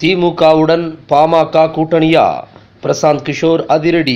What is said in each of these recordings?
திமுகவுடன் பாமக கூட்டணியா பிரசாந்த் கிஷோர் அதிரடி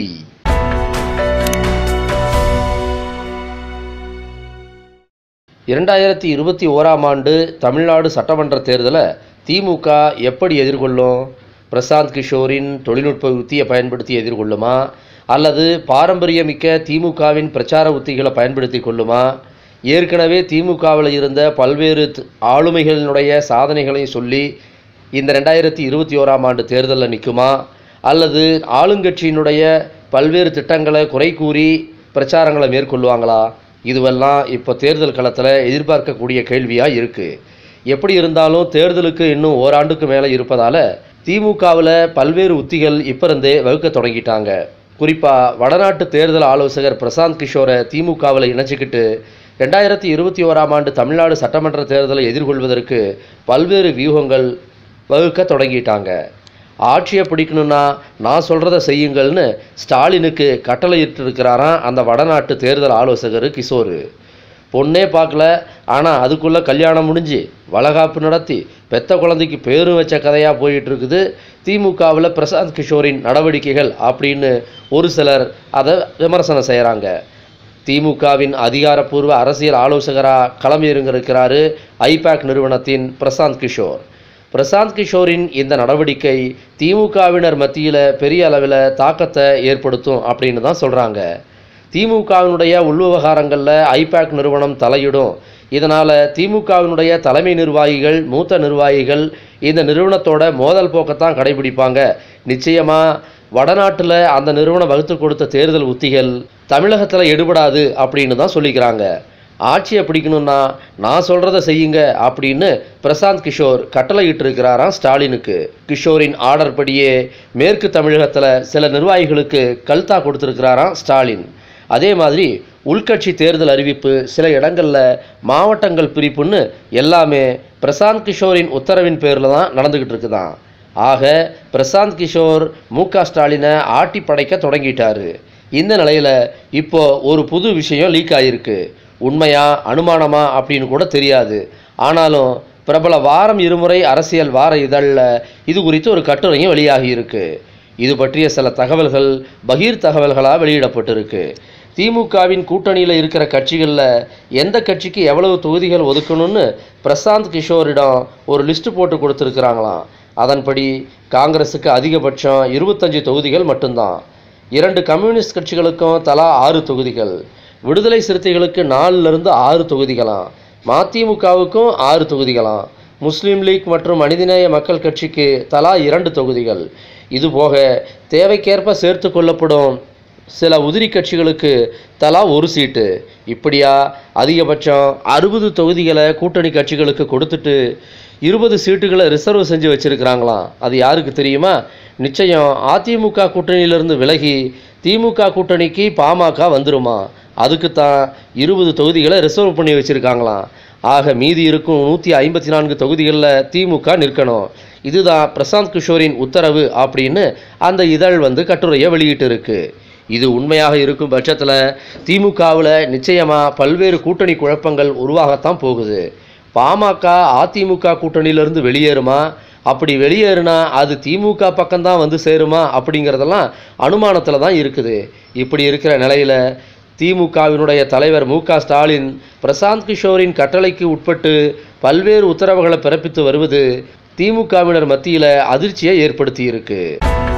இரண்டாயிரத்தி இருபத்தி ஓராம் ஆண்டு தமிழ்நாடு சட்டமன்ற தேர்தலை திமுக எப்படி எதிர்கொள்ளும் பிரசாந்த் கிஷோரின் தொழில்நுட்ப உத்தியை பயன்படுத்தி எதிர்கொள்ளுமா அல்லது பாரம்பரியமிக்க திமுகவின் பிரச்சார உத்திகளை பயன்படுத்தி கொள்ளுமா ஏற்கனவே திமுகவில் இருந்த பல்வேறு த்- ஆளுமைகளினுடைய சாதனைகளையும் சொல்லி இந்த ரெண்டாயிரத்தி இருபத்தி ஓராம் ஆண்டு தேர்தலில் நிற்குமா அல்லது ஆளுங்கட்சியினுடைய பல்வேறு திட்டங்களை குறை கூறி பிரச்சாரங்களை மேற்கொள்வாங்களா இதுவெல்லாம் இப்போ தேர்தல் களத்தில் எதிர்பார்க்கக்கூடிய கேள்வியாக இருக்குது எப்படி இருந்தாலும் தேர்தலுக்கு இன்னும் ஓராண்டுக்கு மேலே இருப்பதால் திமுகவில் பல்வேறு உத்திகள் இப்போ இருந்தே வகுக்க தொடங்கிட்டாங்க குறிப்பாக வடநாட்டு தேர்தல் ஆலோசகர் பிரசாந்த் கிஷோரை திமுகவில் இணைச்சிக்கிட்டு ரெண்டாயிரத்தி இருபத்தி ஓராம் ஆண்டு தமிழ்நாடு சட்டமன்ற தேர்தலை எதிர்கொள்வதற்கு பல்வேறு வியூகங்கள் வகுக்க தொடங்கிட்டாங்க ஆட்சியை பிடிக்கணும்னா நான் சொல்கிறத செய்யுங்கள்னு ஸ்டாலினுக்கு கட்டளையிட்டு இருக்கிறாராம் அந்த வடநாட்டு தேர்தல் ஆலோசகர் கிஷோர் பொண்ணே பார்க்கல ஆனால் அதுக்குள்ளே கல்யாணம் முடிஞ்சு வளகாப்பு நடத்தி பெத்த குழந்தைக்கு பேரும் வச்ச கதையாக போயிட்டு இருக்குது திமுகவில் பிரசாந்த் கிஷோரின் நடவடிக்கைகள் அப்படின்னு ஒரு சிலர் அதை விமர்சனம் செய்கிறாங்க திமுகவின் அதிகாரப்பூர்வ அரசியல் ஆலோசகராக களமிறங்கியிருக்கிறாரு ஐபேக் நிறுவனத்தின் பிரசாந்த் கிஷோர் பிரசாந்த் கிஷோரின் இந்த நடவடிக்கை திமுகவினர் மத்தியில் பெரிய அளவில் தாக்கத்தை ஏற்படுத்தும் அப்படின்னு தான் சொல்கிறாங்க திமுகவினுடைய உள்விவகாரங்களில் ஐபேக் நிறுவனம் தலையிடும் இதனால் திமுகவினுடைய தலைமை நிர்வாகிகள் மூத்த நிர்வாகிகள் இந்த நிறுவனத்தோட மோதல் போக்கத்தான் கடைபிடிப்பாங்க நிச்சயமாக வடநாட்டில் அந்த நிறுவனம் வகுத்து கொடுத்த தேர்தல் உத்திகள் தமிழகத்தில் எடுபடாது அப்படின்னு தான் சொல்லிக்கிறாங்க ஆட்சியை பிடிக்கணும்னா நான் சொல்கிறத செய்யுங்க அப்படின்னு பிரசாந்த் கிஷோர் கட்டளையிட்டு இருக்கிறாராம் ஸ்டாலினுக்கு கிஷோரின் ஆர்டர் படியே மேற்கு தமிழகத்தில் சில நிர்வாகிகளுக்கு கல்தா கொடுத்துருக்கிறாராம் ஸ்டாலின் அதே மாதிரி உள்கட்சி தேர்தல் அறிவிப்பு சில இடங்களில் மாவட்டங்கள் பிரிப்புன்னு எல்லாமே பிரசாந்த் கிஷோரின் உத்தரவின் பேரில் தான் நடந்துக்கிட்டு இருக்குதான் ஆக பிரசாந்த் கிஷோர் மு க ஸ்டாலினை ஆட்டி படைக்க தொடங்கிட்டாரு இந்த நிலையில் இப்போ ஒரு புது விஷயம் லீக் ஆகிருக்கு உண்மையா அனுமானமா அப்படின்னு கூட தெரியாது ஆனாலும் பிரபல வாரம் இருமுறை அரசியல் வார இதழில் இது குறித்து ஒரு கட்டுரையும் வெளியாகி இருக்கு இது பற்றிய சில தகவல்கள் பகீர் தகவல்களாக வெளியிடப்பட்டிருக்கு திமுகவின் கூட்டணியில் இருக்கிற கட்சிகளில் எந்த கட்சிக்கு எவ்வளவு தொகுதிகள் ஒதுக்கணும்னு பிரசாந்த் கிஷோரிடம் ஒரு லிஸ்ட் போட்டு கொடுத்துருக்குறாங்களாம் அதன்படி காங்கிரஸுக்கு அதிகபட்சம் இருபத்தஞ்சு தொகுதிகள் மட்டும்தான் இரண்டு கம்யூனிஸ்ட் கட்சிகளுக்கும் தலா ஆறு தொகுதிகள் விடுதலை சிறுத்தைகளுக்கு நாலுலேருந்து ஆறு தொகுதிகளாம் மதிமுகவுக்கும் ஆறு தொகுதிகளாம் முஸ்லீம் லீக் மற்றும் மனிதநேய மக்கள் கட்சிக்கு தலா இரண்டு தொகுதிகள் இதுபோக தேவைக்கேற்ப சேர்த்து கொள்ளப்படும் சில உதிரி கட்சிகளுக்கு தலா ஒரு சீட்டு இப்படியா அதிகபட்சம் அறுபது தொகுதிகளை கூட்டணி கட்சிகளுக்கு கொடுத்துட்டு இருபது சீட்டுகளை ரிசர்வ் செஞ்சு வச்சிருக்கிறாங்களாம் அது யாருக்கு தெரியுமா நிச்சயம் அதிமுக கூட்டணியிலிருந்து விலகி திமுக கூட்டணிக்கு பாமக வந்துருமா அதுக்கு தான் இருபது தொகுதிகளை ரிசர்வ் பண்ணி வச்சிருக்காங்களாம் ஆக மீதி இருக்கும் நூற்றி ஐம்பத்தி நான்கு தொகுதிகளில் திமுக நிற்கணும் இதுதான் பிரசாந்த் கிஷோரின் உத்தரவு அப்படின்னு அந்த இதழ் வந்து கட்டுரையை வெளியிட்டு இருக்கு இது உண்மையாக இருக்கும் பட்சத்தில் திமுகவில் நிச்சயமாக பல்வேறு கூட்டணி குழப்பங்கள் உருவாகத்தான் போகுது பாமக அதிமுக கூட்டணியிலிருந்து வெளியேறுமா அப்படி வெளியேறுனா அது திமுக பக்கம்தான் வந்து சேருமா அப்படிங்கிறதெல்லாம் அனுமானத்தில் தான் இருக்குது இப்படி இருக்கிற நிலையில் திமுகவினுடைய தலைவர் மு க ஸ்டாலின் பிரசாந்த் கிஷோரின் கட்டளைக்கு உட்பட்டு பல்வேறு உத்தரவுகளை பிறப்பித்து வருவது திமுகவினர் மத்தியில் அதிர்ச்சியை ஏற்படுத்தியிருக்கு